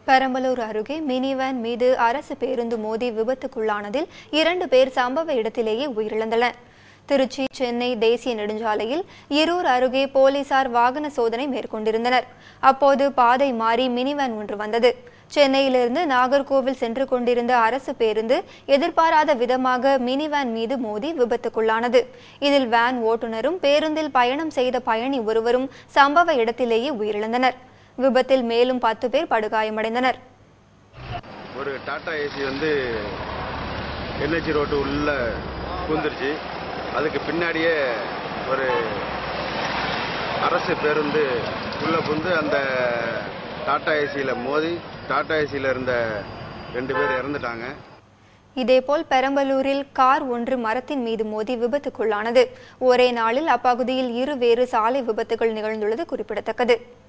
பெரம்பலூர் அருகே mini van மீது அரசு பேருந்து மோதி விபத்துக்குள்ளானதில் இரண்டு பேர் சம்பவ இடத்திலேயே உயிரிழந்தனர் திருச்சி சென்னை தேசிய நெடுஞ்சாலையில் இருர் அருகே போலீசார் வாகன சோதனை மேற்கொண்டிருந்தனர் அப்போது பாதை மாறி மினி வேன் ஒன்று வந்தது சென்னையிலிருந்து நாகர்கோவில் சென்று கொண்டிருந்த அரசு பேருந்து எதிர்பாராத விதமாக மினி வேன் மீது மோதி விபத்துக்குள்ளானது இதில் வேன் ஓட்டுநரும் பேருந்தில் பயணம் செய்த பயணி ஒருவரும் சம்பவ இடத்திலேயே உயிரிழந்தனர் விபத்தில் மேலும் பத்து பேர் படுகாயமடைந்தனர் ஒரு டாடா ஏசி வந்து என்ஹெச் ரோட்டு உள்ள பூந்துருச்சு அதுக்கு பின்னாடியே ஒரு அரசு பேருந்து உள்ள புந்து அந்த டாடா ஏசியில் மோதி டாடா ஏசியில் இருந்த ரெண்டு பேர் இறந்துட்டாங்க இதேபோல் பெரம்பலூரில் கார் ஒன்று மரத்தின் மீது மோதி விபத்துக்குள்ளானது ஒரே நாளில் அப்பகுதியில் இரு வேறு சாலை விபத்துகள் நிகழ்ந்துள்ளது குறிப்பிடத்தக்கது